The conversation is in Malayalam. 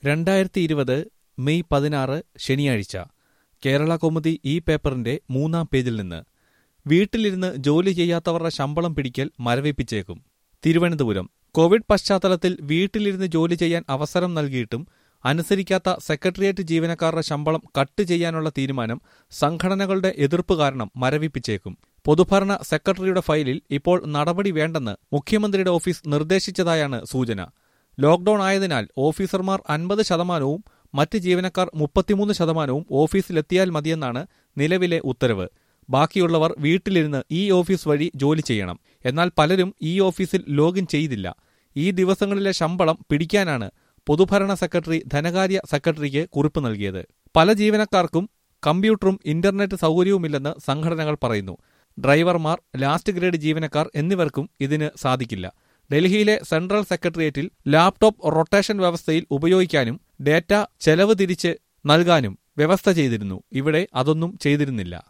രണ്ടായിരത്തി ഇരുപത് മെയ് പതിനാറ് ശനിയാഴ്ച കേരള കൗമുദി ഈ പേപ്പറിന്റെ മൂന്നാം പേജിൽ നിന്ന് വീട്ടിലിരുന്ന് ജോലി ചെയ്യാത്തവരുടെ ശമ്പളം പിടിക്കൽ മരവിപ്പിച്ചേക്കും തിരുവനന്തപുരം കോവിഡ് പശ്ചാത്തലത്തിൽ വീട്ടിലിരുന്ന് ജോലി ചെയ്യാൻ അവസരം നൽകിയിട്ടും അനുസരിക്കാത്ത സെക്രട്ടേറിയറ്റ് ജീവനക്കാരുടെ ശമ്പളം കട്ട് ചെയ്യാനുള്ള തീരുമാനം സംഘടനകളുടെ എതിർപ്പ് കാരണം മരവിപ്പിച്ചേക്കും പൊതുഭരണ സെക്രട്ടറിയുടെ ഫയലിൽ ഇപ്പോൾ നടപടി വേണ്ടെന്ന് മുഖ്യമന്ത്രിയുടെ ഓഫീസ് നിർദ്ദേശിച്ചതായാണ് സൂചന ലോക്ഡൌൺ ആയതിനാൽ ഓഫീസർമാർ അൻപത് ശതമാനവും മറ്റ് ജീവനക്കാർ മുപ്പത്തിമൂന്ന് ശതമാനവും ഓഫീസിലെത്തിയാൽ മതിയെന്നാണ് നിലവിലെ ഉത്തരവ് ബാക്കിയുള്ളവർ വീട്ടിലിരുന്ന് ഈ ഓഫീസ് വഴി ജോലി ചെയ്യണം എന്നാൽ പലരും ഈ ഓഫീസിൽ ലോഗിൻ ചെയ്തില്ല ഈ ദിവസങ്ങളിലെ ശമ്പളം പിടിക്കാനാണ് പൊതുഭരണ സെക്രട്ടറി ധനകാര്യ സെക്രട്ടറിക്ക് കുറിപ്പ് നൽകിയത് പല ജീവനക്കാർക്കും കമ്പ്യൂട്ടറും ഇന്റർനെറ്റ് സൗകര്യവുമില്ലെന്ന് സംഘടനകൾ പറയുന്നു ഡ്രൈവർമാർ ലാസ്റ്റ് ഗ്രേഡ് ജീവനക്കാർ എന്നിവർക്കും ഇതിന് സാധിക്കില്ല ഡൽഹിയിലെ സെൻട്രൽ സെക്രട്ടേറിയറ്റിൽ ലാപ്ടോപ്പ് റൊട്ടേഷൻ വ്യവസ്ഥയിൽ ഉപയോഗിക്കാനും ഡേറ്റ ചെലവ് തിരിച്ച് നൽകാനും വ്യവസ്ഥ ചെയ്തിരുന്നു ഇവിടെ അതൊന്നും ചെയ്തിരുന്നില്ല